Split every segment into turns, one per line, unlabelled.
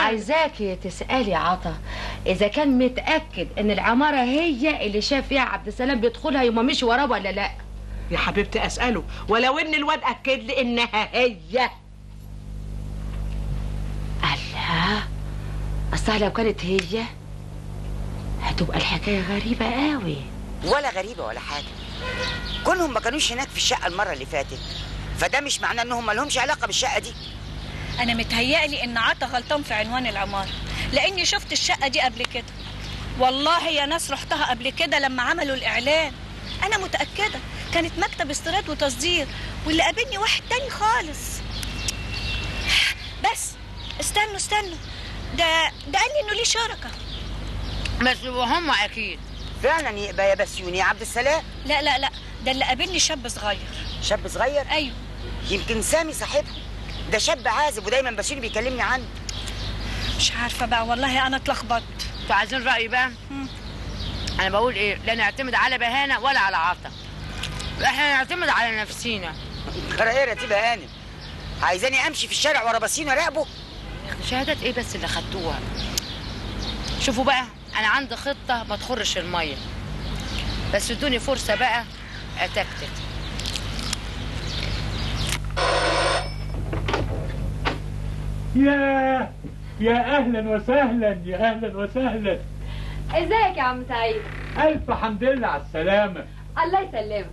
عايزاكي تسالي عطا اذا كان متاكد ان العماره هي اللي شاف فيها عبد السلام بيدخلها يوم مشي وراه ولا لا
يا حبيبتي اساله ولو ان الواد اكد لي انها هي
الله اصل لو كانت هي هتبقى الحكايه غريبه قوي
ولا غريبه ولا حاجه كونهم ما كانوش هناك في الشقه المره اللي فاتت فده مش معناه انهم ما لهمش علاقه بالشقه دي
انا متهيألي ان عطا غلطان في عنوان العماره لاني شفت الشقه دي قبل كده والله يا ناس رحتها قبل كده لما عملوا الاعلان انا متاكده كانت مكتب استيراد وتصدير واللي قابلني واحد تاني خالص بس استنوا استنوا ده ده قال لي انه ليه شركه
بس وهم اكيد
فعلا يبقى يا بسيوني يا عبد السلام
لا لا لا ده اللي قابلني شاب صغير
شاب صغير
ايوه
يمكن سامي صاحبهم ده شاب عازب ودايما بسيوني بيكلمني عنه
مش عارفه بقى والله انا اتلخبطت
انتوا عايزين رايي بقى انا بقول ايه لا نعتمد على بهانه ولا على عطا احنا نعتمد على نفسينا
ايه رتيبه هانم عايزاني امشي في الشارع ورا بسيوني اراقبه
شهادات ايه بس اللي خدتوها شوفوا بقى انا عندي خطه ما تخرش الميه بس ادوني فرصه بقى اتكتك
يا يا اهلا وسهلا يا اهلا وسهلا
ازيك يا عم سعيد
الف حمد لله على السلامه
الله يسلمك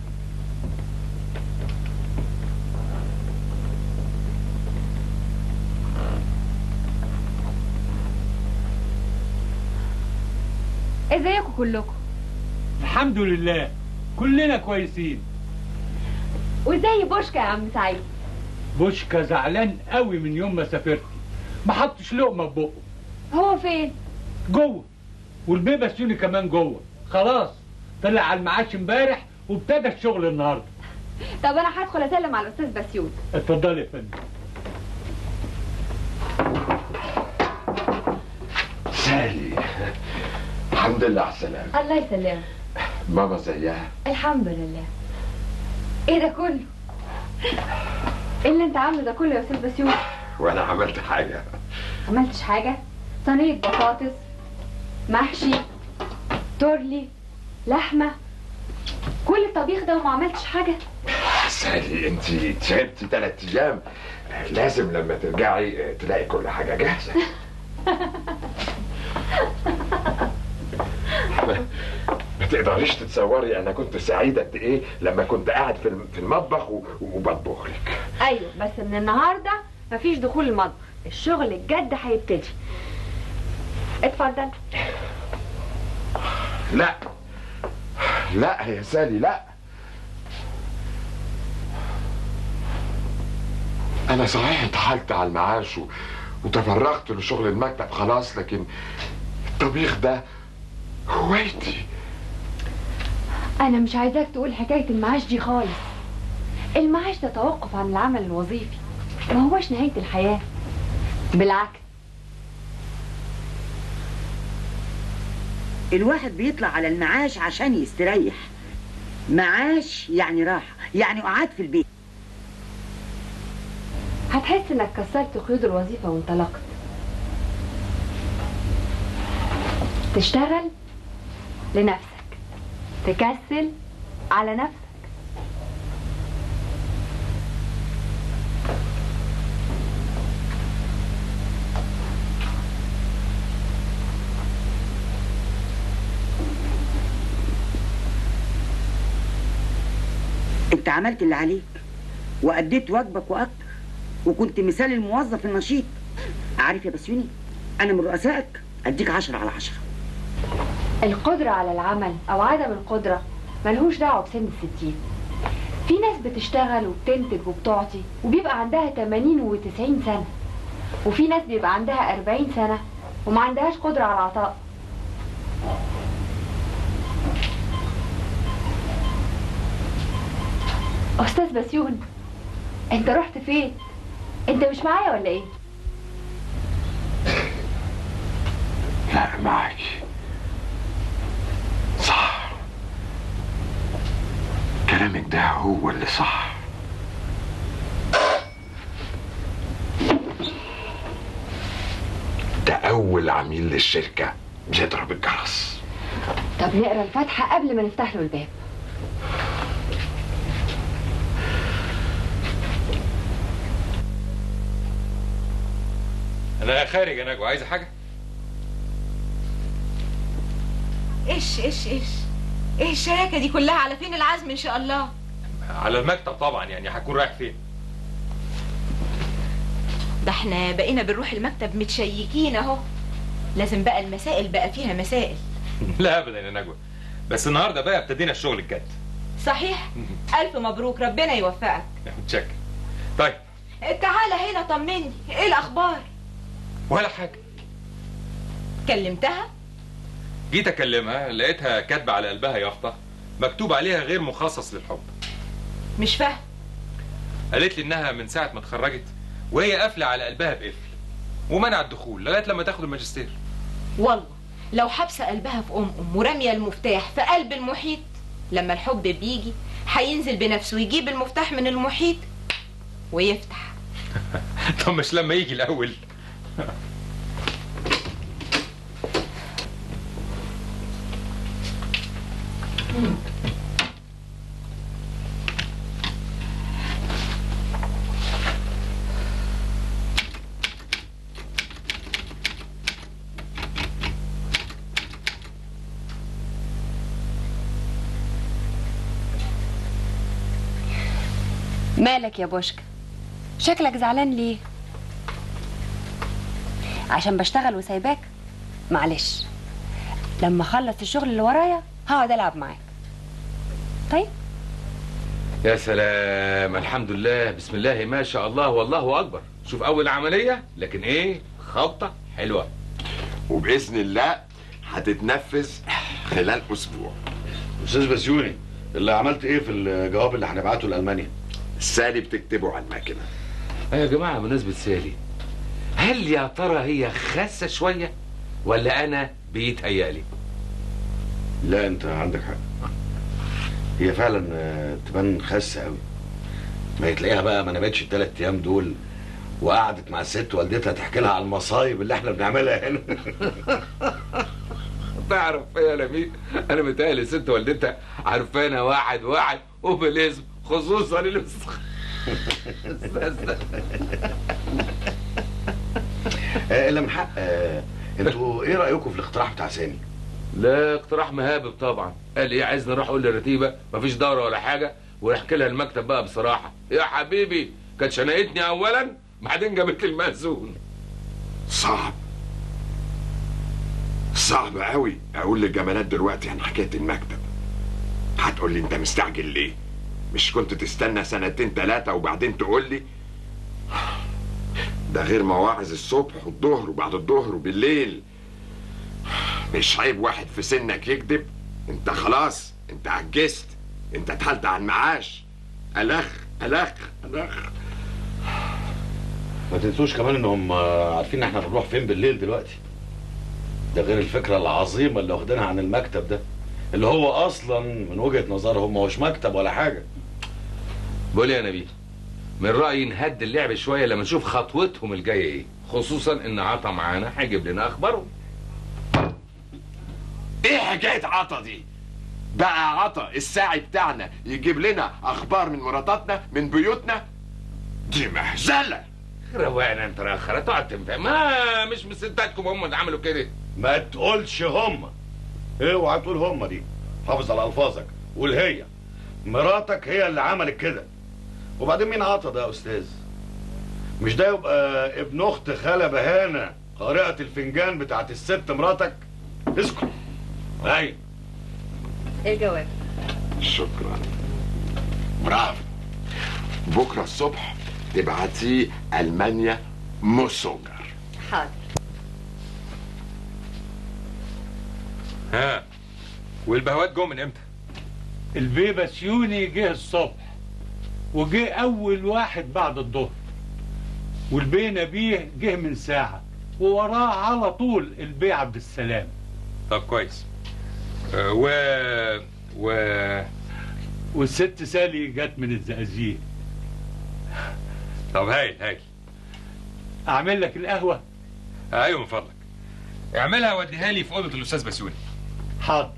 ازيكم كلكم
الحمد لله كلنا كويسين
وازاي بوشكا يا عم سعيد
بوشكا زعلان قوي من يوم ما سافرتي ما حطش لقمه في بقه
هو فين
جوه والبيبه سيوني كمان جوه خلاص طلع على المعاش امبارح وابتدى الشغل النهارده
طب انا هدخل اسلم على الاستاذ بسيوت
اتفضلي يا فندم
سالي الحمد لله على السلامة
الله يسلمك
ماما زيها
الحمد لله ايه ده كله ايه اللي انت عامله ده كله يا استاذ بسيوت
وانا عملت حاجة
عملتش حاجه صينيه بطاطس محشي تورلي لحمه كل الطبيخ ده وما عملتش حاجه
سالي انت تعبتي ثلاث ايام لازم لما ترجعي تلاقي كل حاجة جاهزة ما تقدريش تتصوري انا كنت سعيد قد ايه لما كنت قاعد في الم- في المطبخ و- وبطبخ لك
ايوه بس من النهارده مفيش دخول المطبخ الشغل الجد هيبتدي اتفضل
لا لا يا سالي لا انا صحيح اتحالت على المعاش و... وتفرغت لشغل المكتب خلاص لكن الطبيخ ده هوايتي
انا مش عايزاك تقول حكايه المعاش دي خالص المعاش ده توقف عن العمل الوظيفي ما هوش نهايه الحياه بالعكس
الواحد بيطلع على المعاش عشان يستريح معاش يعني راحه يعني قعد في البيت
هتحس انك كسرت قيود الوظيفه وانطلقت تشتغل لنفسك تكسل على نفسك
انت عملت اللي عليك وأديت واجبك وأكتر وكنت مثال الموظف النشيط عارف يا بسيوني أنا من رؤسائك أديك عشرة على عشرة
القدرة على العمل أو عدم القدرة ملهوش دعوة بسن الستين في ناس بتشتغل وبتنتج وبتعطي وبيبقى عندها 80 و 90 سنة وفي ناس بيبقى عندها 40 سنة وما عندهاش قدرة على العطاء أستاذ بسيون أنت رحت فين؟ أنت مش معايا ولا إيه؟
لا معك صح كلامك ده هو اللي صح اول عميل للشركه بيضرب الجرس
طب نقرا الفاتحه قبل ما نفتح له الباب
انا خارج يا نجوى عايزه حاجه
ايش ايش ايش ايه الشراكه دي كلها على فين العزم ان شاء الله
على المكتب طبعا يعني هكون رايح فين
ده احنا بقينا بنروح المكتب متشيكين اهو لازم بقى المسائل بقى فيها مسائل
لا ابدا يا نجوى بس النهارده بقى ابتدينا الشغل الجد
صحيح الف مبروك ربنا يوفقك
متشكر طيب
تعالى هنا طمني ايه الاخبار
ولا حاجه
كلمتها
جيت اكلمها لقيتها كاتبه على قلبها يافطه مكتوب عليها غير مخصص للحب
مش فاهم
قالت لي انها من ساعه ما اتخرجت وهي قافله على قلبها بقفل ومنع الدخول لغايه لما تاخد الماجستير
والله لو حابسه قلبها في ام ام وراميه المفتاح في قلب المحيط لما الحب بيجي هينزل بنفسه يجيب المفتاح من المحيط ويفتح
طب مش لما يجي الاول
مالك يا بوشكا شكلك زعلان ليه عشان بشتغل وسايباك معلش لما اخلص الشغل اللي ورايا هقعد العب معاك طيب
يا سلام الحمد لله بسم الله ما شاء الله والله اكبر شوف اول عمليه لكن ايه خبطه حلوه
وباذن الله هتتنفذ خلال اسبوع
استاذ بسيوني اللي عملت ايه في الجواب اللي هنبعته لالمانيا
سالي بتكتبه على المكنه
يا جماعه بمناسبه سالي هل يا ترى هي خاسه شويه ولا انا بيتهيألي
لا انت عندك حق هي فعلا آه، تبان خاسه قوي ما تلاقيها بقى ما نامتش الثلاث ايام دول وقعدت مع الست والدتها تحكي لها على المصايب اللي احنا بنعملها هنا
تعرف ايه يا لميس انا متهيألي ست والدتها عارفانا واحد واحد وبالاسم خصوصا الاسم
آه، الا من حق آه، انتوا ايه رايكم في الاقتراح بتاع سامي
لا اقتراح مهابب طبعا قال ايه عايزني اروح اقول للرتيبه مفيش دوره ولا حاجه ونحكي لها المكتب بقى بصراحه يا حبيبي كانت شنقتني اولا بعدين جابت لي المأذون
صعب صعب قوي اقول للجمالات دلوقتي عن حكايه المكتب هتقول لي انت مستعجل ليه مش كنت تستنى سنتين ثلاثه وبعدين تقول لي ده غير مواعظ الصبح والظهر وبعد الظهر وبالليل مش عيب واحد في سنك يكذب انت خلاص انت عجزت انت اتحلت على المعاش الخ الخ الخ
ما تنسوش كمان انهم آه، عارفين احنا بنروح فين بالليل دلوقتي ده غير الفكره العظيمه اللي واخدينها عن المكتب ده اللي هو اصلا من وجهه نظرهم ما هوش مكتب ولا حاجه
بقول يا نبيل من رأيي نهد اللعب شوية لما نشوف خطوتهم الجاية ايه خصوصا ان عطا معانا هيجيب لنا اخبارهم
ايه حكايه عطا دي بقى عطا الساعي بتاعنا يجيب لنا اخبار من مراتاتنا من بيوتنا دي مهزله
روقنا انت راخرة تقعد تنفع ما مش من ستاتكم هم اللي عملوا كده
ما تقولش هم اوعى تقول هم دي حافظ على الفاظك قول هي مراتك هي اللي عملت كده وبعدين مين عطا ده يا استاذ مش ده يبقى ابن اخت خاله بهانه قارئه الفنجان بتاعت الست مراتك اسكت ايوه
الجواب
شكرا برافو بكره الصبح تبعتيه المانيا موسونجر
حاضر
ها والبهوات جم من امتى
البيبسيوني جه الصبح وجه اول واحد بعد الظهر والبي نبيه جه من ساعة ووراه على طول البي عبد السلام
طب كويس آه، و و
والست سالي جت من الزقازيق
طب هايل هايل
اعمل لك القهوة
ايوه من فضلك اعملها وديها لي في اوضه الاستاذ بسيوني
حاضر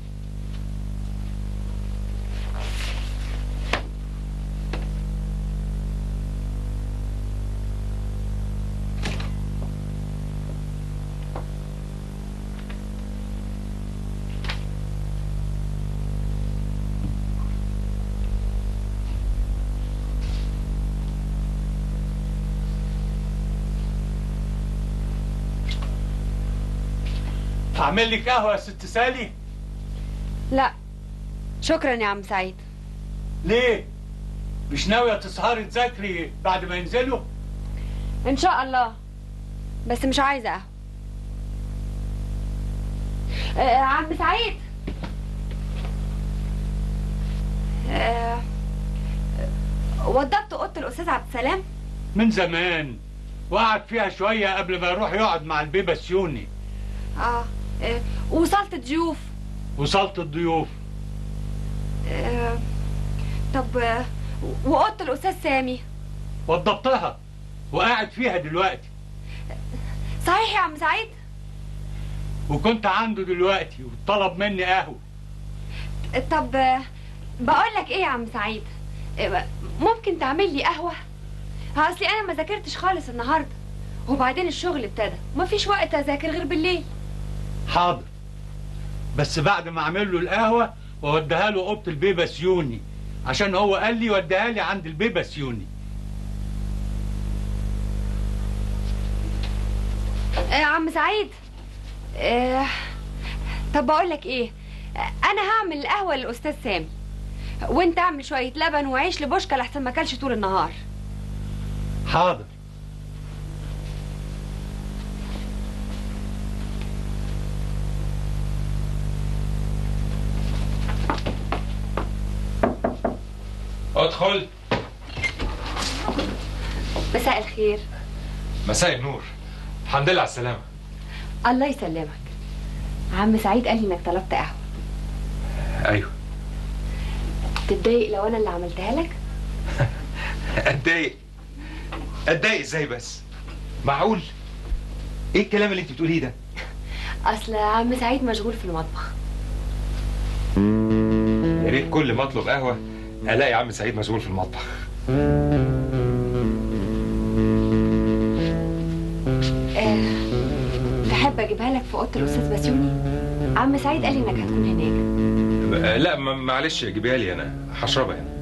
اعمل لك قهوه يا ست سالي
لا شكرا يا عم سعيد
ليه مش ناويه تسهري تذاكري بعد ما ينزلوا
ان شاء الله بس مش عايزه قهوه آه عم سعيد آه وضبت اوضه الاستاذ عبد السلام
من زمان وقعد فيها شويه قبل ما يروح يقعد مع البيبه سيوني
اه, آه وصلت ضيوف
وصلت الضيوف
آه طب آه واوضه الاستاذ سامي
وضبطها وقاعد فيها دلوقتي
صحيح يا عم سعيد
وكنت عنده دلوقتي وطلب مني قهوه
طب آه، بقول لك ايه يا عم سعيد آه، ممكن تعمل لي قهوه ها، اصلي انا ما ذاكرتش خالص النهارده وبعدين الشغل ابتدى ومفيش وقت اذاكر غير بالليل
حاضر بس بعد ما اعمل له القهوه واوديها له اوضه البيبه سيوني عشان هو قال لي وديها لي عند البيبه سيوني
آه، يا عم سعيد آه، طب بقول لك ايه آه، انا هعمل القهوه للاستاذ سامي وانت اعمل شويه لبن وعيش لبوشكا لحسن ما اكلش طول النهار
حاضر
ادخل
مساء الخير
مساء النور الحمد لله على السلامه
الله يسلمك عم سعيد قال لي انك طلبت قهوه
ايوه
تتضايق لو انا اللي عملتها لك
اتضايق اتضايق ازاي بس معقول ايه الكلام اللي انت بتقوليه ده
اصل عم سعيد مشغول في المطبخ
يا ريت كل ما اطلب قهوه الاقي عم سعيد مشغول في المطبخ
آه، تحب اجيبها لك في اوضه الاستاذ بسيوني عم سعيد قال لي انك هتكون هناك
آه، لا ما- معلش جيبيها لي انا هشربها هنا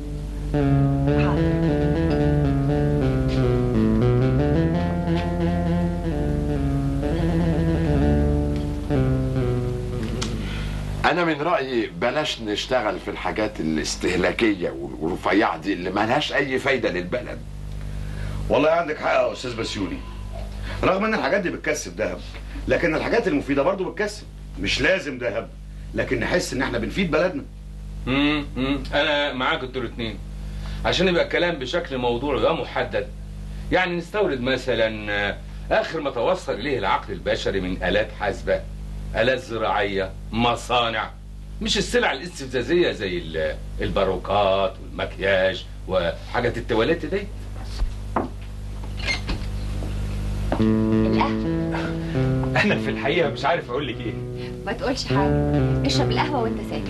انا من رايي بلاش نشتغل في الحاجات الاستهلاكيه والرفيعه دي اللي ملهاش اي فايده للبلد
والله عندك حق يا استاذ بسيوني رغم ان الحاجات دي بتكسب ذهب لكن الحاجات المفيده برضو بتكسب مش لازم ذهب لكن نحس ان احنا بنفيد بلدنا
امم أمم. انا معاك انتوا الاثنين عشان يبقى الكلام بشكل موضوعي ومحدد يعني نستورد مثلا آه، اخر ما توصل اليه العقل البشري من الات حاسبه الات زراعيه مصانع مش السلع الاستفزازيه زي ال- الباروكات والمكياج وحاجات التواليت دي
انا في الحقيقه مش عارف اقول لك ايه
ما تقولش حاجه اشرب القهوه وانت ساكت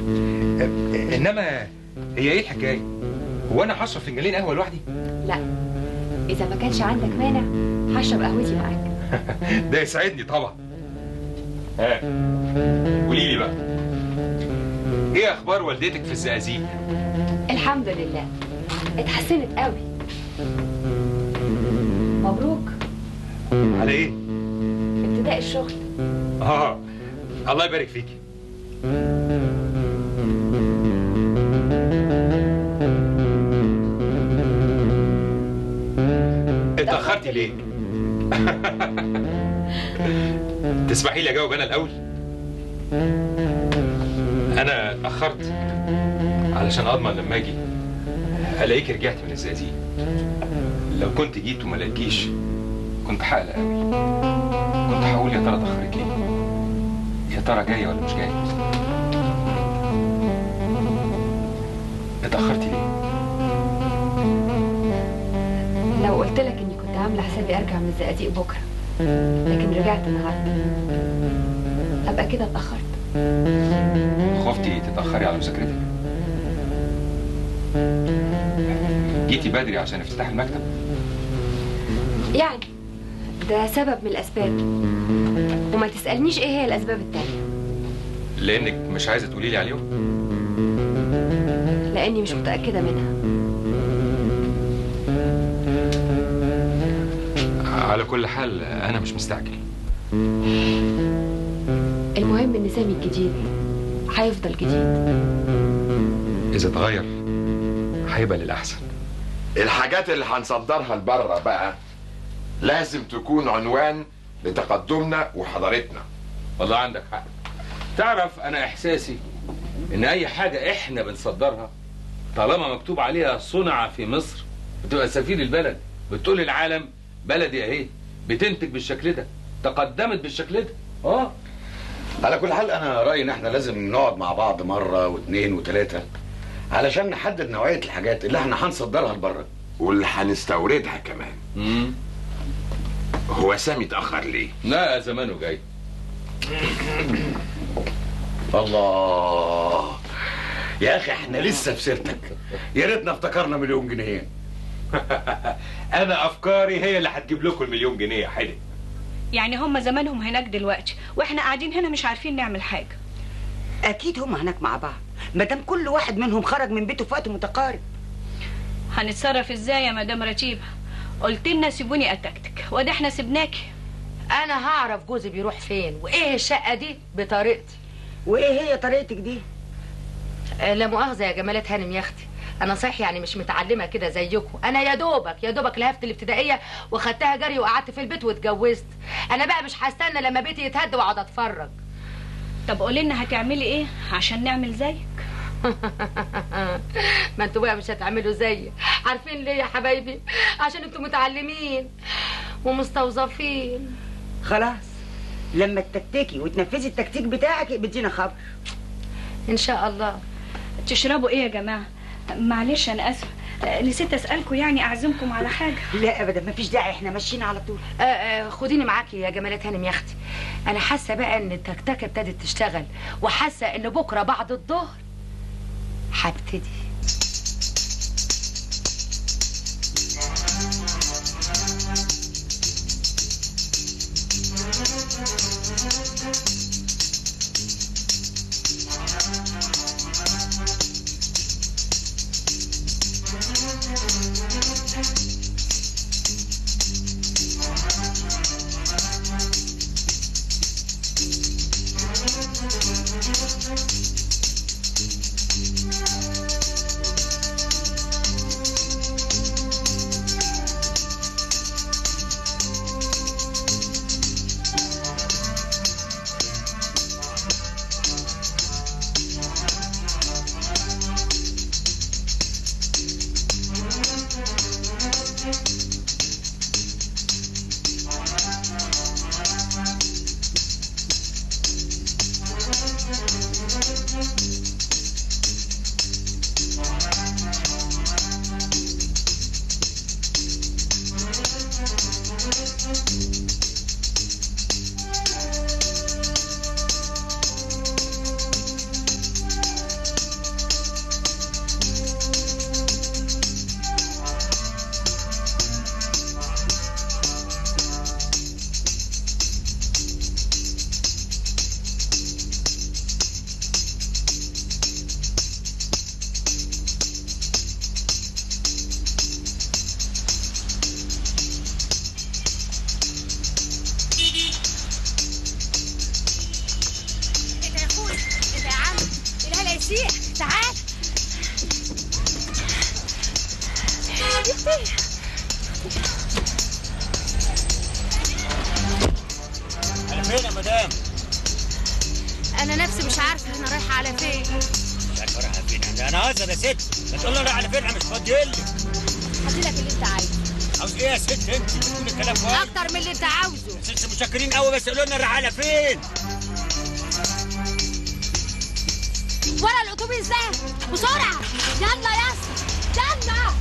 انما هي ايه الحكايه هو انا هشرب فنجانين قهوه لوحدي
لا اذا ما كانش عندك مانع هشرب قهوتي معاك
ده يسعدني طبعا ها قولي لي بقى ايه اخبار والدتك في الزقازيق
الحمد لله اتحسنت قوي مبروك
على ايه
ابتداء الشغل
اه الله يبارك فيكي اتأخرتي ليه؟ تسمحي لي اجاوب انا الاول؟ انا اتأخرت علشان اضمن لما اجي الاقيك رجعت من الزقازيق لو كنت جيت وما لقيتكيش كنت هقلق قوي كنت هقول يا ترى اتأخرت ليه؟ يا ترى جاية ولا مش جاية؟ اتأخرتي ليه؟
لو قلت لك اني كنت عامله حسابي ارجع من الزقازيق بكره لكن رجعت النهارده ابقى كده اتاخرت
خفتي تتأخري على مذاكرتك جيتي بدري عشان افتتاح المكتب
يعني ده سبب من الاسباب وما تسالنيش ايه هي الاسباب التانية
لانك مش عايزه تقولي لي عليهم
لاني مش متاكده منها
على كل حال انا مش مستعجل
المهم ان سامي الجديد هيفضل جديد
اذا اتغير هيبقى للاحسن
الحاجات اللي هنصدرها لبره بقى لازم تكون عنوان لتقدمنا وحضارتنا
والله عندك حق تعرف انا احساسي ان اي حاجه احنا بنصدرها طالما مكتوب عليها صنع في مصر بتبقى سفير البلد بتقول للعالم بلدي اهي بتنتج بالشكل ده تقدمت بالشكل ده اه
على كل حال انا رايي ان احنا لازم نقعد مع بعض مره واثنين وثلاثه علشان نحدد نوعيه الحاجات اللي احنا هنصدرها لبره
واللي هنستوردها كمان
امم
هو سامي اتاخر ليه
لا زمانه جاي
الله يا اخي احنا لسه في سيرتك يا ريتنا افتكرنا مليون جنيه
انا افكاري هي اللي هتجيب لكم المليون جنيه يا حلو
يعني هم زمانهم هناك دلوقتي واحنا قاعدين هنا مش عارفين نعمل حاجه
اكيد هم هناك مع بعض ما دام كل واحد منهم خرج من بيته في وقت متقارب
هنتصرف ازاي يا مدام رتيبه قلت لنا سيبوني اتكتك وده احنا سيبناكي
انا هعرف جوزي بيروح فين وايه الشقه دي بطريقتي
وايه هي طريقتك دي
آه، لا مؤاخذه يا جمالات هانم يا اختي انا صحيح يعني مش متعلمه كده زيكم انا يا دوبك يا دوبك لهفت الابتدائيه وخدتها جري وقعدت في البيت واتجوزت انا بقى مش هستنى لما بيتي يتهد واقعد اتفرج
طب قولي لنا هتعملي ايه عشان نعمل زيك
ما انتوا بقى مش هتعملوا زيي عارفين ليه يا حبايبي عشان انتوا متعلمين ومستوظفين
خلاص لما تتكتكي وتنفذي التكتيك بتاعك بدينا خبر
ان شاء الله
تشربوا ايه يا جماعه معلش انا اسفه آه، نسيت اسالكم يعني اعزمكم على حاجه
لا ابدا مفيش داعي احنا ماشيين على طول
آه آه خديني معاكي يا جمالات هانم يا اختي انا حاسه بقى ان التكتكه ابتدت تشتغل وحاسه ان بكره بعد الظهر هبتدي
ايه ده يا اخويا ايه ده يا عم الهلا يسيح تعال يختي
على فين يا مدام؟
انا نفسي مش عارفه انا رايحه على فين
مش عارف رايحه فين انا انا هزر يا ست ما تقول لي رايحه على فين انا مش فاضي لك
هديلك اللي انت عايزه
عاوز ايه يا ست انت بتقولي كلام كويس
اكتر من اللي انت عاوزه
ست مشكرين قوي بس قولوا لنا رايحه على فين
ورا الاتوبيس ده بسرعه يلا يا اسطى يلا يلا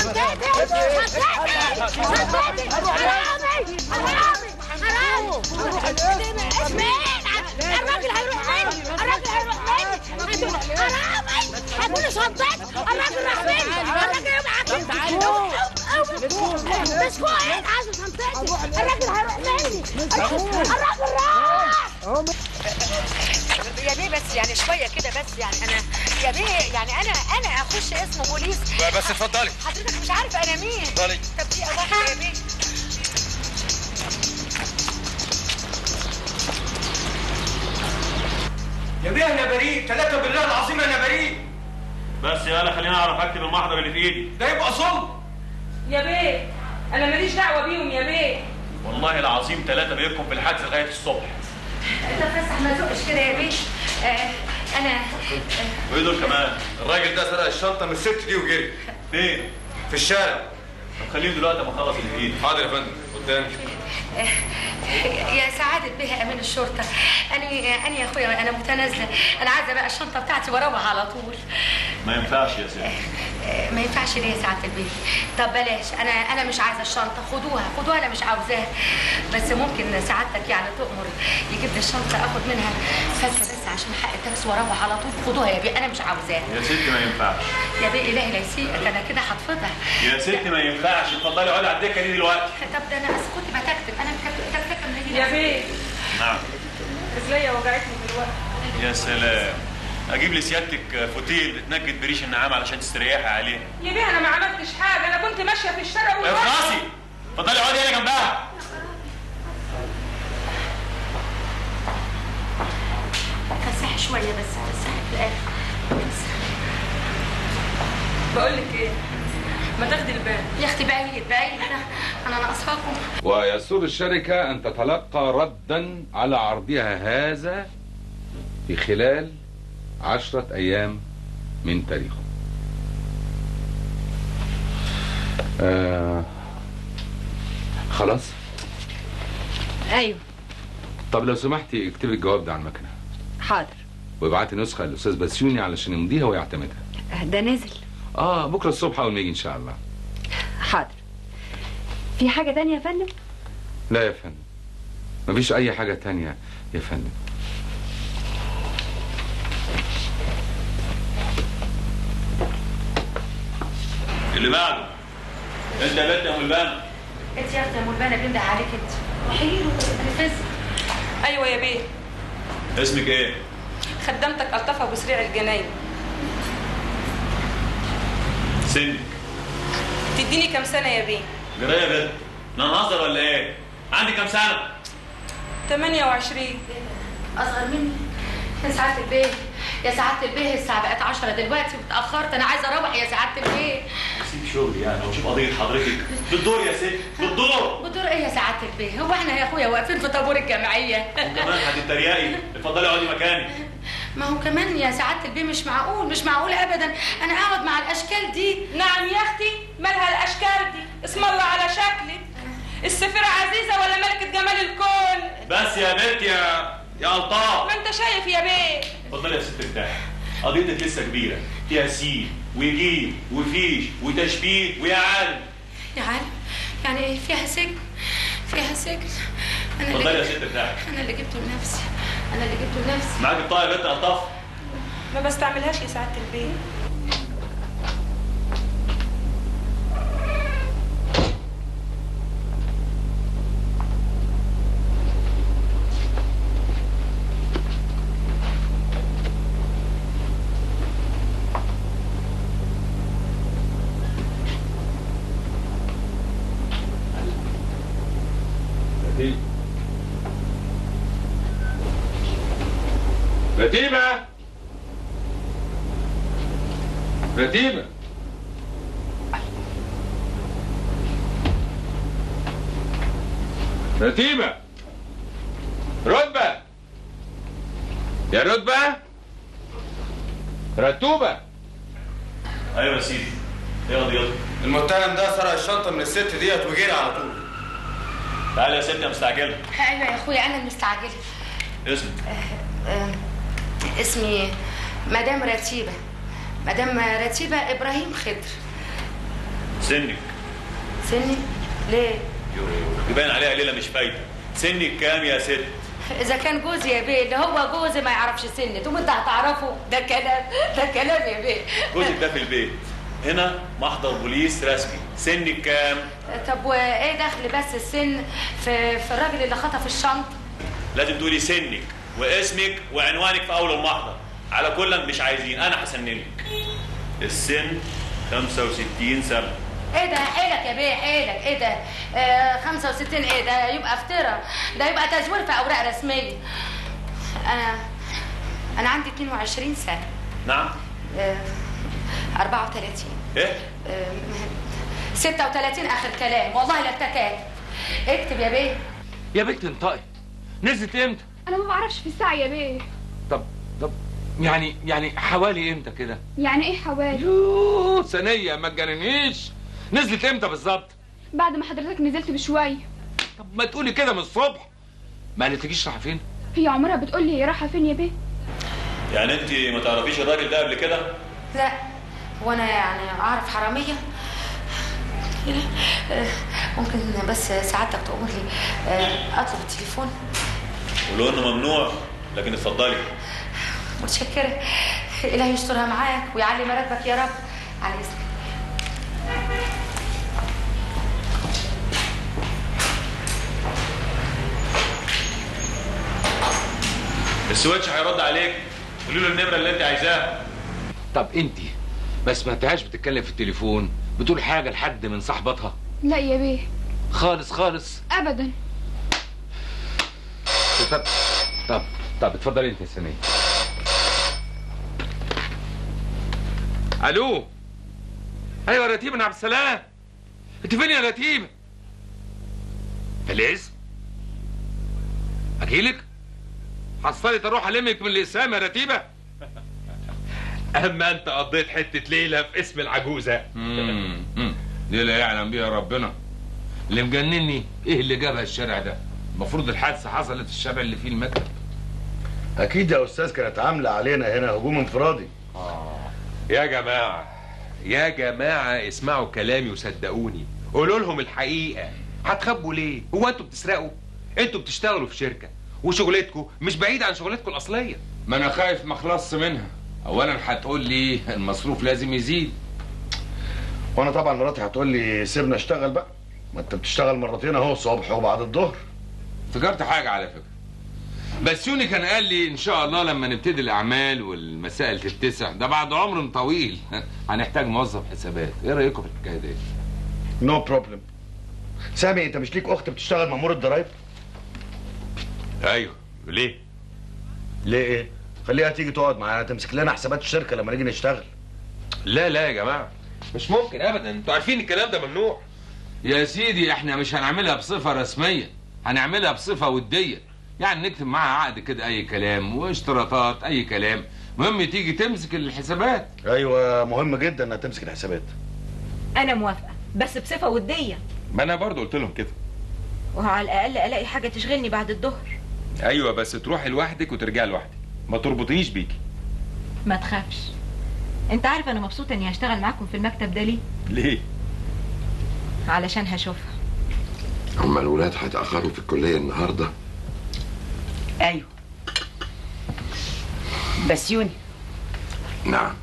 شنطتي شنطتي شنطتي حرامي حرامي حرامي اسمعين الراجل هيروح مني الراجل هيروح مني حرامي هاتولي شنطتي الراجل راح مني الراجل يبقى مسكوين عايز شنطتي الراجل هيروح مني الراجل راح
يا بيه بس يعني شويه كده بس يعني انا يا بيه يعني انا انا اخش اسم بوليس
بس اتفضلي
حضرتك مش عارفه انا مين
اتفضلي.
طب دي واحده يا بيه
يا بيه انا بريء ثلاثة بالله العظيم انا بريء
بس يلا خليني اعرف اكتب المحضر اللي في ايدي
ده يبقى ظلم
يا بيه انا ماليش دعوه بيهم يا بيه
والله العظيم ثلاثة بيركم في الحجز لغاية الصبح
طب بس ما تزقش كده يا بيه آه انا
وايه دول كمان؟
الراجل ده سرق الشنطه من الست دي وجري
فين؟
في الشارع
طب خليهم دلوقتي اما اخلص اللي في ايدي
حاضر يا فندم قدامي
يا سعادة بها أمين الشرطة أنا أنا يا أخويا أنا متنازلة أنا عايزة بقى الشنطة بتاعتي وأروح على طول
ما ينفعش يا سيدي
آه، ما ينفعش ليه يا سعادة البيت طب بلاش أنا أنا مش عايزة الشنطة خدوها خدوها أنا مش عاوزاها بس ممكن سعادتك يعني تؤمر يجيب لي الشنطة آخد منها فكة بس عشان حق التاكسي وأروح على طول خدوها يا بيه أنا مش عاوزاها
يا ستي ما ينفعش
يا بيه إلهي لا يسيئك أنا كده هتفضح
يا ستي ما ينفعش اتفضلي اقعدي على الدكه دي دلوقتي
طب ده أنا بس كنت بتكتك أنا بتكتك من هنا
يا بيه
نعم
رجليا وجعتني دلوقتي
يا سلام اجيب لسيادتك فوتيل تنجد بريش النعام علشان تستريحي عليه
يا بيه انا ما عملتش حاجه انا كنت ماشيه في الشارع والوقت-
اخلصي اتفضلي اقعدي هنا جنبها
فسح شوية بس فسح في الآخر بس.
بقول لك ايه ما تاخدي البال
يا اختي بعيد بعيد انا انا ناقصاكم
ويسر الشركة أن تتلقى ردا على عرضها هذا في خلال عشرة أيام من تاريخه آه خلاص
ايوه
طب لو سمحتي اكتبي الجواب ده على المكنة
حاضر
وابعتي نسخة للأستاذ بسيوني علشان يمضيها ويعتمدها
ده نزل
اه بكرة الصبح أول ما يجي إن شاء الله
حاضر في حاجة تانية يا فندم؟
لا يا فندم مفيش أي حاجة تانية يا فندم
اللي بعده انت يا بنت يا ملبانه
انت يا اختي يا ملبانه بينده عليك انت وحيد وتنفذ
ايوه يا بيه
اسمك ايه؟
خدمتك الطف ابو سريع الجناين
سنك
تديني كام سنه يا بيه
جرايه يا بنت انا هنهزر ولا ايه؟ عندي كام سنه؟
28
اصغر مني يا سعاده البيه يا سعاده البيه الساعه بقت 10 دلوقتي واتاخرت انا عايزه اروح يا سعاده البيه
سيب شغلي يعني وشوف قضيه حضرتك بالدور يا ست بالدور
بدور ايه يا سعاده البيه هو احنا يا اخويا واقفين في طابور الجمعيه
كمان هتتريقي اتفضلي اقعدي مكاني
ما هو كمان يا سعاده البيه مش معقول مش معقول ابدا انا اقعد مع الاشكال دي
نعم يا اختي مالها الاشكال دي اسم الله على شكلك السفيرة عزيزة ولا ملكة جمال الكون
بس يا بنت يا يا الطاف
ما انت شايف يا بيه
اتفضلي يا ست ارتاحي قضيتك لسه كبيره فيها سين وجيم وفيش وتشبيه ويا عالم
يا عالم يعني ايه فيها سجن فيها سجن انا اللي
اتفضلي يا
جبت-
ست ارتاحي
انا اللي جبته لنفسي انا اللي جبته لنفسي
معاك الطاقه يا بنت يا الطاف
ما بستعملهاش يا سعادة البيه
رتيبة رتيبة رتيبة رتبة يا رتبة رتوبة
ايوه يا سيدي ايه قضيتك؟
المتهم ده سرق الشنطة من الست ديت وجري على طول
تعالي يا ست يا مستعجله
ايوه يا اخويا انا المستعجله
اسمك
آه، اسمي مدام رتيبه مدام رتيبه ابراهيم خضر
سنك
سني ليه
يبان عليها ليله مش فايته سنك كام يا ست
اذا كان جوزي يا بيه اللي هو جوزي ما يعرفش سني تقوم انت هتعرفه ده كلام ده كلام يا بيه
جوزك ده في البيت هنا محضر بوليس رسمي سنك كام
طب وايه دخل بس السن في في الراجل اللي خطف الشنطه
لازم تقولي سنك واسمك وعنوانك في اول المحضر على كل مش عايزين انا هسننك السن 65 سنه
ايه ده حيلك يا بيه حيلك ايه ده آه 65 ايه ده يبقى افتراء ده يبقى تزوير في اوراق رسميه انا انا عندي 22 سنه
نعم
آه 34
ايه
آه 36 اخر كلام والله لا ابتكات اكتب يا بيه
يا بنت انطقي نزلت امتى
انا ما بعرفش في الساعه يا بيه
طب طب يعني يعني حوالي امتى كده
يعني ايه حوالي
يوه ثانيه ما تجننيش نزلت امتى بالظبط
بعد ما حضرتك نزلت بشويه
طب ما تقولي كده من الصبح ما قالتليش رايحه فين
هي عمرها بتقول لي هي رايحه فين يا بيه
يعني انت ما تعرفيش الراجل ده قبل كده
لا وانا يعني اعرف حراميه آه، ممكن بس سعادتك تأمر لي آه، اطلب التليفون
ولو انه ممنوع لكن اتفضلي
متشكرة إلهي يسترها معاك ويعلي مراتبك يا رب على إذنك
السويتش هيرد عليك قولي له النمره اللي انت عايزاها
طب انت ما سمعتهاش بتتكلم في التليفون بتقول حاجه لحد من صاحبتها
لا يا بيه
خالص خالص
ابدا
طب طب طب اتفضلي انت يا سنية الو ايوه يا رتيبه انا عبد السلام انت فين يا رتيبه في الاسم اجيلك حصلت اروح المك من الاسام يا رتيبه
اما انت قضيت حته ليله في اسم العجوزه
مم. مم. دي لا يعلم بيها ربنا اللي مجنني ايه اللي جابها الشارع ده المفروض الحادثه حصلت في الشارع اللي فيه المكتب
اكيد يا استاذ كانت عامله علينا هنا هجوم انفرادي
يا جماعه يا جماعه اسمعوا كلامي وصدقوني قولوا لهم الحقيقه هتخبوا ليه هو انتوا بتسرقوا انتوا بتشتغلوا في شركه وشغلتكم مش بعيد عن شغلتكم الاصليه
ما انا خايف ما اخلصش منها اولا هتقول لي المصروف لازم يزيد
وانا طبعا مراتي هتقول لي سيبنا اشتغل بقى ما انت بتشتغل مرتين اهو الصبح وبعد الظهر
افتكرت حاجه على فكره بس يوني كان قال لي ان شاء الله لما نبتدي الاعمال والمسائل تتسع ده بعد عمر طويل هنحتاج موظف حسابات ايه رايكم في الحكايه دي
نو no بروبلم سامي انت مش ليك اخت بتشتغل مأمور الضرايب
ايوه ليه
ليه ايه خليها تيجي تقعد معانا تمسك لنا حسابات الشركه لما نيجي نشتغل
لا لا يا جماعه مش ممكن ابدا انتوا عارفين الكلام ده ممنوع
يا سيدي احنا مش هنعملها بصفه رسميه هنعملها بصفه وديه يعني نكتب معاها عقد كده اي كلام واشتراطات اي كلام مهم تيجي تمسك الحسابات
ايوه مهم جدا انها تمسك الحسابات
انا موافقه بس بصفه وديه
ما انا برضو قلت لهم كده
وعلى الاقل الاقي حاجه تشغلني بعد الظهر
ايوه بس تروحي لوحدك وترجعي لوحدك ما تربطنيش بيكي
ما تخافش انت عارف انا مبسوطه اني هشتغل معاكم في المكتب ده ليه
ليه
علشان هشوفها
هما الولاد هيتأخروا في الكلية النهاردة
ايوه بس يوني
نعم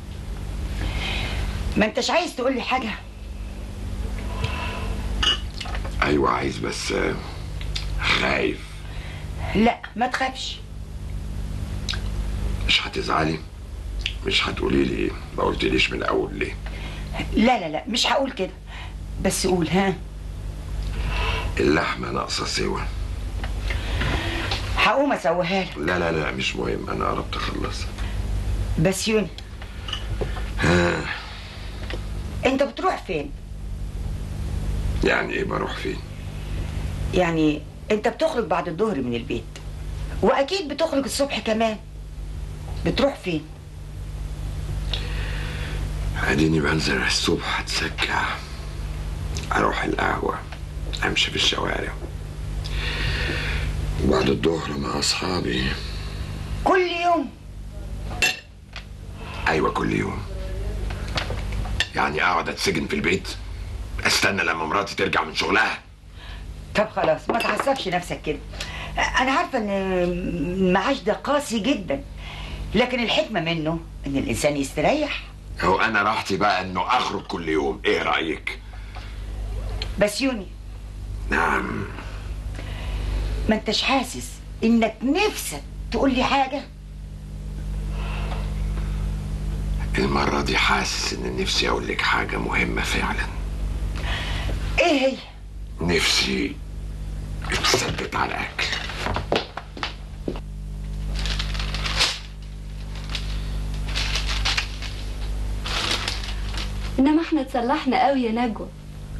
ما انتش عايز تقول لي حاجه
أيوة عايز بس آه، خايف
لا ما تخافش
مش هتزعلي مش هتقولي لي ما قلتليش من الأول ليه
لا لا لا مش هقول كده بس قول ها
اللحمة ناقصة سوا
هقوم اسويها لك
لا لا لا مش مهم أنا قربت أخلصها
بس يوني
ها
انت بتروح فين
يعني إيه بروح فين
يعني انت بتخرج بعد الظهر من البيت واكيد بتخرج الصبح كمان بتروح فين
اديني بنزل الصبح اتسكع اروح القهوة امشي في الشوارع وبعد الظهر مع اصحابي
كل يوم
ايوه كل يوم يعني اقعد اتسجن في البيت استنى لما مراتي ترجع من شغلها
طب خلاص ما تعصبش نفسك كده انا عارفه ان المعاش ده قاسي جدا لكن الحكمه منه ان الانسان يستريح
هو انا راحتي بقى انه اخرج كل يوم ايه رايك
بس يوني
نعم
ما انتش حاسس انك نفسك تقول لي حاجه
المره دي حاسس ان نفسي اقول لك حاجه مهمه فعلا
ايه هي
نفسي اتثبت على اكل
انما احنا اتصلحنا قوي يا نجوى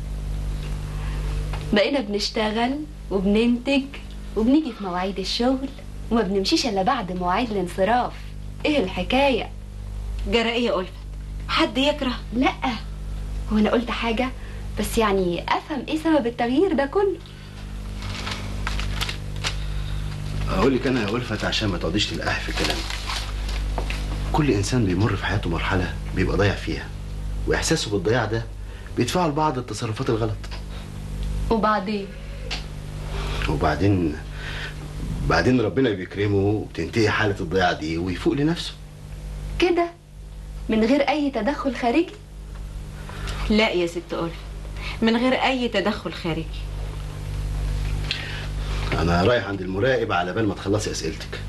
بقينا بنشتغل وبننتج وبنيجي في مواعيد الشغل وما بنمشيش الا بعد مواعيد الانصراف ايه الحكايه
جرى ايه يا ألفت حد يكره
لا هو انا قلت حاجه بس يعني افهم ايه سبب التغيير ده كله
اقول لك انا يا ألفت عشان ما تقعديش تلقاحي في الكلام كل انسان بيمر في حياته مرحله بيبقى ضايع فيها واحساسه بالضياع ده بيدفعه لبعض التصرفات الغلط
وبعدين
وبعدين بعدين ربنا بيكرمه وبتنتهي حاله الضياع دي ويفوق لنفسه
كده من غير اي تدخل خارجي
لا يا ست ألفت من غير أي تدخل خارجي
انا رايح عند المراقب على بال ما تخلصي اسئلتك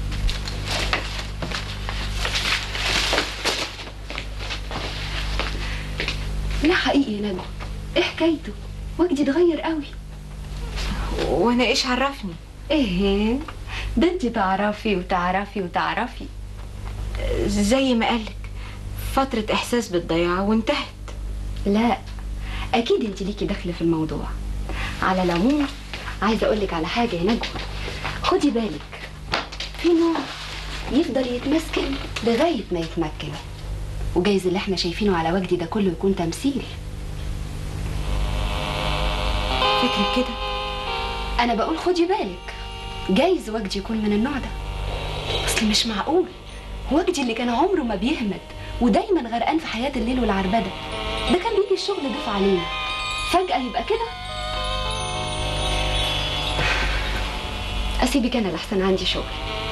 لا حقيقي يا نجوى ايه حكايته وجدي اتغير قوي
وانا ايش عرفني
ايه ده انت تعرفي وتعرفي وتعرفي
زي ما قالك فترة إحساس بالضياع وانتهت
لا اكيد انت ليكي دخل في الموضوع على العموم عايزه اقول لك على حاجه يا نجوى خدي بالك في نوع يفضل يتمسكن لغايه ما يتمكن وجايز اللي احنا شايفينه على وجدي ده كله يكون تمثيل
فكرك كده
انا بقول خدي بالك جايز وجدي يكون من النوع ده اصل مش معقول وجدي اللي كان عمره ما بيهمد ودايما غرقان في حياه الليل والعربده ده كان بيجي الشغل ضيف علينا فجاه يبقى كده اسيبك انا لحسن عندي شغل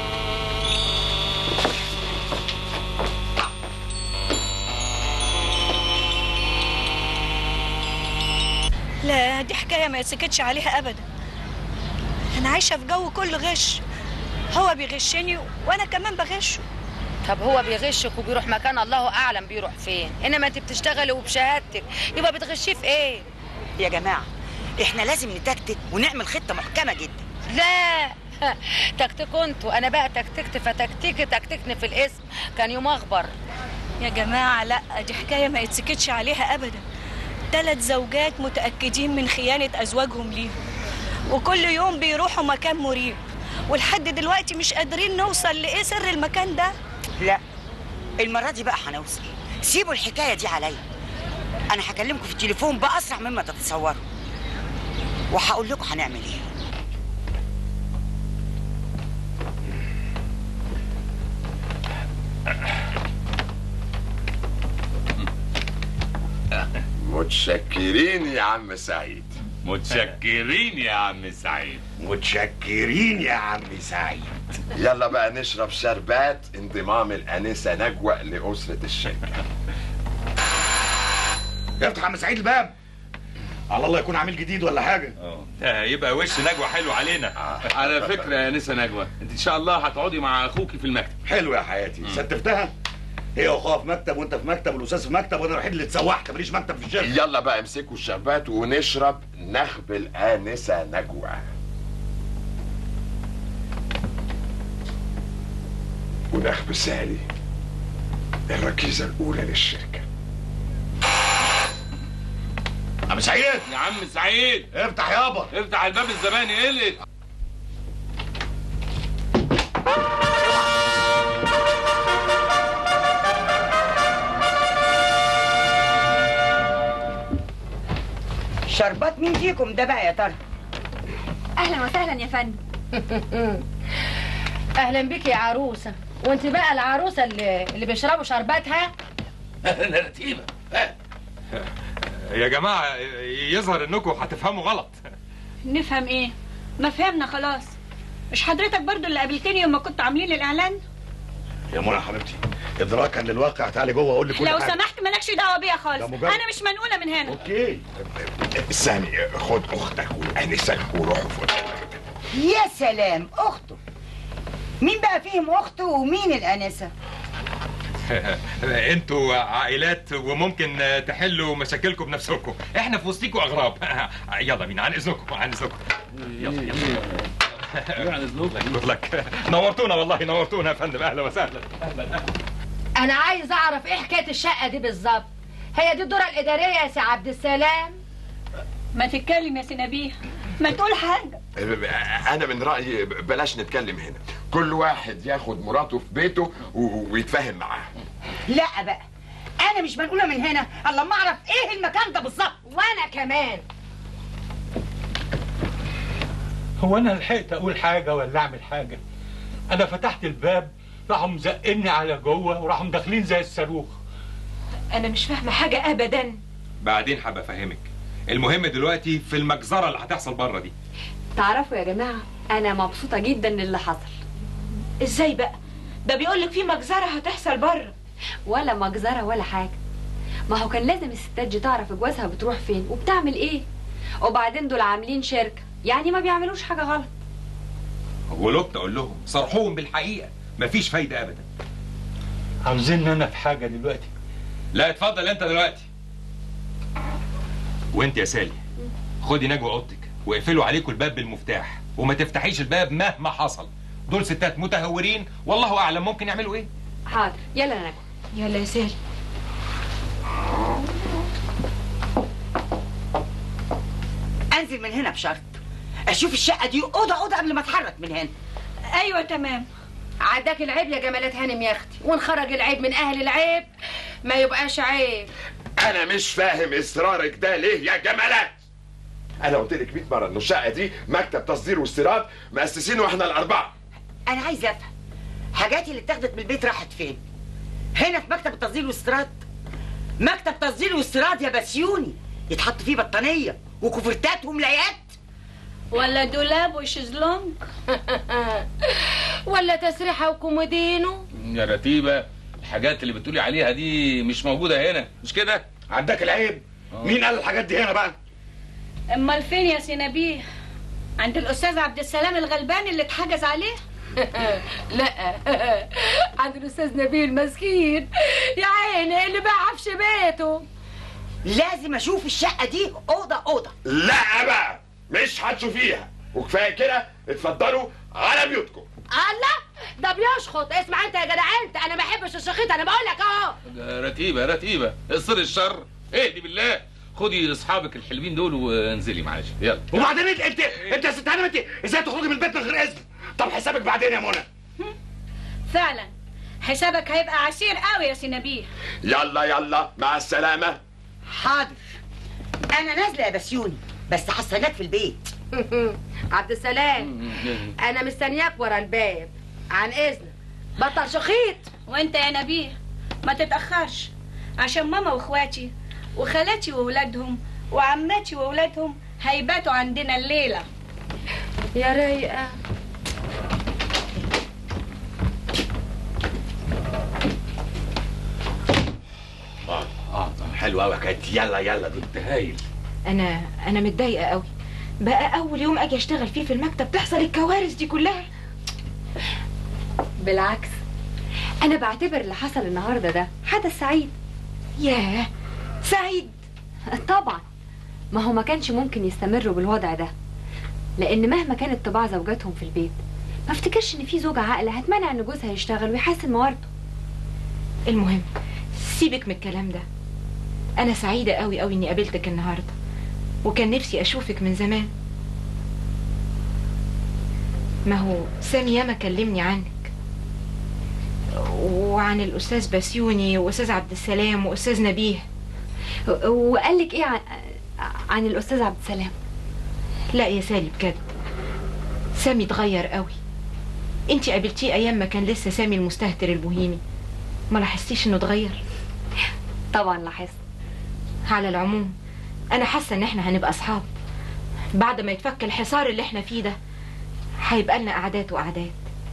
لا دي حكايه ما يتسكتش عليها ابدا انا عايشه في جو كله غش هو بيغشني وانا كمان بغشه
طب هو بيغشك وبيروح مكان الله اعلم بيروح فين انما انت بتشتغلي وبشهادتك يبقى بتغشيه في ايه
يا جماعه احنا لازم نتكتك ونعمل خطه محكمه جدا
لا تكتكوا انتوا انا بقى تكتكت فتكتيكي تكتكني في الاسم كان يوم اخبر
يا جماعه لا دي حكايه ما يتسكتش عليها ابدا ثلاث زوجات متاكدين من خيانه ازواجهم ليهم وكل يوم بيروحوا مكان مريب ولحد دلوقتي مش قادرين نوصل لايه سر المكان ده
لا المره دي بقى هنوصل سيبوا الحكايه دي عليا انا هكلمكم في التليفون باسرع مما تتصوروا وهقول لكم هنعمل ايه
متشكرين يا عم سعيد
متشكرين يا عم سعيد
متشكرين يا عم سعيد
يلا بقى نشرب شربات انضمام الانسه نجوى لاسره الشركه
افتح عم سعيد الباب على الله يكون عميل جديد ولا حاجه
ده يبقى وش نجوى حلو علينا
على فكره يا نسا نجوى انت ان شاء الله هتقعدي مع اخوكي في المكتب
حلو يا حياتي ستفتها هي واخوها في مكتب وانت في مكتب والاستاذ في مكتب وانا الوحيد اللي اتسوحت ماليش مكتب في الشركه
يلا بقى امسكوا الشربات ونشرب نخب الانسه نجوى ونخب سالي الركيزه الاولى للشركه
عم سعيد
يا عم سعيد
افتح يابا
افتح الباب الزباني قلت
شربات مين فيكم ده بقى يا ترى
اهلا وسهلا يا فندم
اهلا بيك يا عروسه وانت بقى العروسه اللي اللي بيشربوا شرباتها
انا رتيبه
يا جماعه يظهر انكم هتفهموا غلط
نفهم ايه ما فهمنا خلاص مش حضرتك برضو اللي قابلتني يوم ما كنت عاملين الاعلان
يا منى يا حبيبتي ادراكا للواقع تعالي جوه قول لي كل
لو
حاجه
سمحت مالكش دعوه بيا خالص
ده مجرد-
انا مش منقوله من هنا
اوكي
سامي خد اختك وانسك وروحوا فوق
يا سلام اخته مين بقى فيهم اخته ومين الانسه
انتوا عائلات وممكن تحلوا مشاكلكم بنفسكم احنا في وسطيكم اغراب يلا بينا عن اذنكم عن اذنكم يلا يلا عن اذنكم جود لك نورتونا والله نورتونا يا فندم اهلا وسهلا اهلا
انا عايز اعرف ايه حكايه الشقه دي بالظبط هي دي الدوره الاداريه يا سي عبد السلام
ما تتكلم يا سي نبيه ما تقول حاجه
انا من رايي بلاش نتكلم هنا كل واحد ياخد مراته في بيته و- ويتفاهم معاها
لا بقى انا مش منقوله من هنا الا ما اعرف ايه المكان ده بالظبط
وانا كمان
هو انا لحقت اقول حاجه ولا اعمل حاجه انا فتحت الباب راحوا مزقني على جوه وراحوا مداخلين زي الصاروخ
انا مش فاهمه حاجه ابدا
بعدين حابة افهمك المهم دلوقتي في المجزره اللي هتحصل بره دي
تعرفوا يا جماعة أنا مبسوطة جدا للي حصل
ازاي بقى ده بيقولك في مجزره هتحصل بره
ولا مجزرة ولا حاجة ما هو كان لازم الستات دي تعرف جوازها بتروح فين وبتعمل ايه وبعدين دول عاملين شركة يعني ما بيعملوش حاجة غلط
ولقت اقول لهم صرحوهم بالحقيقه مفيش فايده ابدا
عاوزين انا في حاجه دلوقتي
لا اتفضل انت دلوقتي وانت يا سالي خدي نجوى اوضتك واقفلوا عليكم الباب بالمفتاح وما تفتحيش الباب مهما حصل دول ستات متهورين والله اعلم ممكن يعملوا ايه
حاضر يلا نجوى
يلا يا سالي
انزل من هنا بشرط اشوف الشقه دي اوضه اوضه قبل ما اتحرك من هنا
ايوه تمام
عداك العيب يا جمالات هانم يا اختي ونخرج العيب من اهل العيب ما يبقاش عيب
انا مش فاهم اصرارك ده ليه يا جمالات انا قلت لك 100 مره ان الشقه دي مكتب تصدير واستيراد مؤسسينه واحنا الاربعه
انا عايز افهم حاجاتي اللي اتاخدت من البيت راحت فين هنا في مكتب التصدير والاستيراد مكتب تصدير واستيراد يا بسيوني يتحط فيه بطانيه وكوفرتات وملايات
ولا دولاب وشيزلونج
ولا تسريحه وكومودينو
يا رتيبة الحاجات اللي بتقولي عليها دي مش موجودة هنا مش كده؟
عداك العيب مين قال الحاجات دي هنا بقى
امال فين يا سي نبيه عند الاستاذ عبد السلام الغلبان اللي اتحجز عليه
لا عند الاستاذ نبيل مسكين يا عيني اللي باع عفش بيته
لازم اشوف الشقه دي اوضه اوضه
لا بقى مش هتشوفيها وكفايه كده اتفضلوا على بيوتكم
الله ده بيشخط اسمع انت يا جدع انت انا ما بحبش الشخيط انا بقول لك اهو
رتيبة رتيبة اصر الشر اهدي بالله خدي اصحابك الحلوين دول وانزلي معلش يلا
وبعدين انت انت انت يا ست هانم انت ازاي تخرجي من البيت من غير اذن طب حسابك بعدين يا منى
فعلا حسابك هيبقى عسير قوي يا سي نبيه
يلا يلا مع السلامه
حاضر انا نازله يا بسيوني بس هستناك في البيت
عبد السلام انا مستنياك ورا الباب عن اذنك بطل شخيط
وانت يا نبيه ما تتاخرش عشان ماما واخواتي وخالاتي واولادهم وعماتي واولادهم هيباتوا عندنا الليله
يا رايقه
اه اه حلو قوي حكايه يلا يلا دي انت هايل
انا انا متضايقه قوي بقى اول يوم اجي اشتغل فيه في المكتب تحصل الكوارث دي كلها
بالعكس أنا بعتبر اللي حصل النهاردة ده حدث سعيد
ياه سعيد
طبعا ما هو ما كانش ممكن يستمروا بالوضع ده لأن مهما كانت طباع زوجاتهم في البيت ما افتكرش إن في زوجة عاقلة هتمنع إن جوزها يشتغل ويحسن موارده
المهم سيبك من الكلام ده انا سعيده قوي قوي اني قابلتك النهارده وكان نفسي اشوفك من زمان ما هو سامي ياما كلمني عنك وعن الاستاذ بسيوني واستاذ عبد السلام واستاذ نبيه
وقال لك إيه عن, عن الأستاذ عبد السلام
لا يا سالي بجد سامي اتغير قوي انتي قابلتيه ايام ما كان لسه سامي المستهتر البوهيمي ما لاحظتيش انه اتغير
طبعا لاحظت
على العموم انا حاسه ان احنا هنبقى اصحاب بعد ما يتفك الحصار اللي احنا فيه ده هيبقى لنا قعدات وقعدات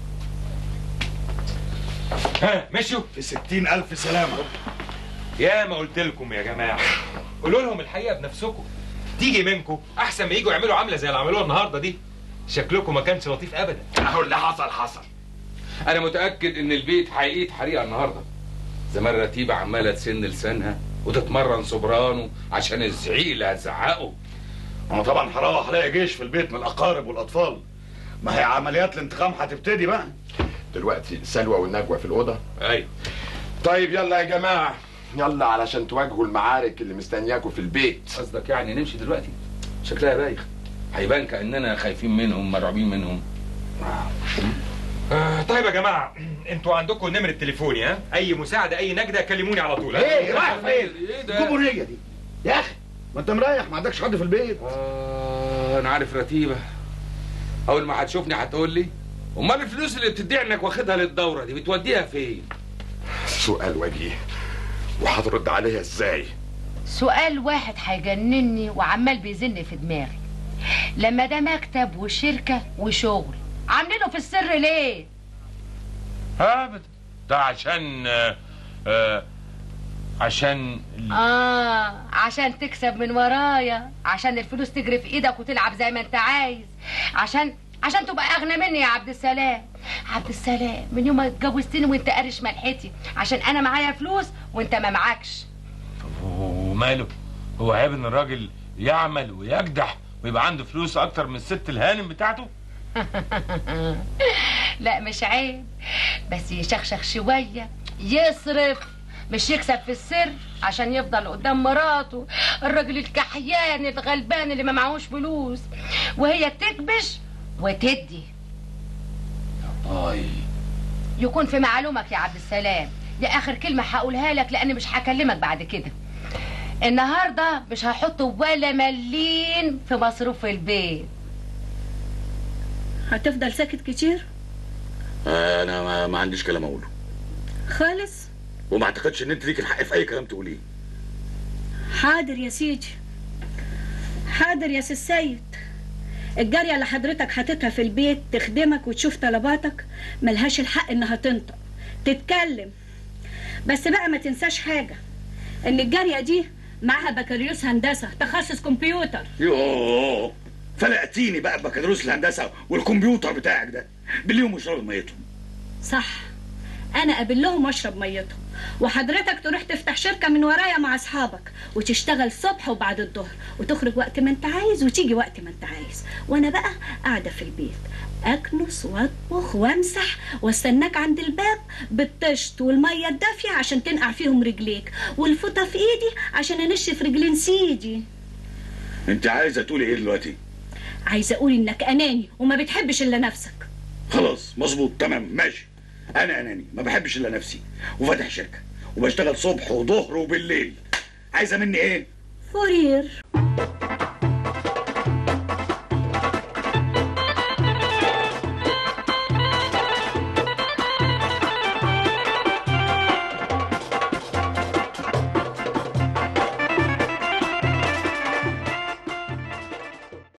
ها مشوا
في ستين ألف سلامة
يا ما قلت لكم يا جماعه قولوا لهم الحقيقه بنفسكم تيجي منكم احسن ما يجوا يعملوا عامله زي اللي عملوها النهارده دي شكلكم ما كانش لطيف ابدا
اهو اللي حصل حصل
انا متاكد ان البيت هيقيد حريقه النهارده زمان رتيبه عماله تسن لسانها وتتمرن سوبرانو عشان الزعيق اللي هتزعقه
انا طبعا هروح الاقي جيش في البيت من الاقارب والاطفال ما هي عمليات الانتقام هتبتدي بقى
دلوقتي سلوى والنجوى في الاوضه
ايوه
طيب يلا يا جماعه يلا علشان تواجهوا المعارك اللي مستنياكوا في البيت
قصدك يعني نمشي دلوقتي شكلها بايخ هيبان كاننا خايفين منهم مرعوبين منهم
آه طيب يا جماعه انتوا عندكم نمره تليفوني ها اي مساعده اي نجده كلموني على طول ها؟
ايه رايح فين؟
ايه ده؟
الجمهورية دي يا اخي ما انت مريح ما عندكش حد في البيت
آه انا عارف رتيبه اول ما هتشوفني هتقول لي امال الفلوس اللي بتدعي انك واخدها للدوره دي بتوديها فين
سؤال وجيه وهترد عليها ازاي
سؤال واحد هيجنني وعمال بيزن في دماغي لما ده مكتب وشركة وشغل عاملينه في السر ليه؟
ابدا ده عشان آه آه عشان
آه عشان تكسب من ورايا عشان الفلوس تجري في ايدك وتلعب زي ما انت عايز عشان عشان تبقى اغنى مني يا عبد السلام عبد السلام من يوم ما اتجوزتني وانت قارش ملحتي عشان انا معايا فلوس وانت ما معكش
وماله هو عيب ان الراجل يعمل ويجدح ويبقى عنده فلوس اكتر من الست الهانم بتاعته
لا مش عيب بس يشخشخ شوية يصرف مش يكسب في السر عشان يفضل قدام مراته الراجل الكحيان الغلبان اللي ما معهوش فلوس وهي تكبش وتدي
اي
يكون في معلومك يا عبد السلام دي اخر كلمة هقولها لك لاني مش هكلمك بعد كده النهاردة مش هحط ولا مليم في مصروف البيت
هتفضل ساكت كتير
انا ما, ما عنديش كلام اقوله
خالص
وما اعتقدش ان انت ليك الحق في اي كلام تقوليه
حاضر يا سيدي حاضر يا سي السيد الجارية اللي حضرتك حاططها في البيت تخدمك وتشوف طلباتك ملهاش الحق انها تنطق تتكلم بس بقى ما تنساش حاجة ان الجارية دي معاها بكالوريوس هندسة تخصص كمبيوتر
يوه فلقتيني بقى بكالوريوس الهندسه والكمبيوتر بتاعك ده باليوم وشرب ميتهم
صح انا قابل لهم واشرب ميتهم وحضرتك تروح تفتح شركة من ورايا مع اصحابك وتشتغل صبح وبعد الظهر وتخرج وقت ما انت عايز وتيجي وقت ما انت عايز وانا بقى قاعدة في البيت اكنس واطبخ وامسح واستناك عند الباب بالطشت والمية الدافية عشان تنقع فيهم رجليك والفوطة في ايدي عشان انشف رجلين سيدي
انت عايزه تقولي ايه دلوقتي
عايزة اقول انك اناني وما بتحبش الا نفسك
خلاص مظبوط تمام ماشي انا اناني ما بحبش الا نفسي وفاتح شركه وبشتغل صبح وظهر وبالليل عايزه مني ايه
فورير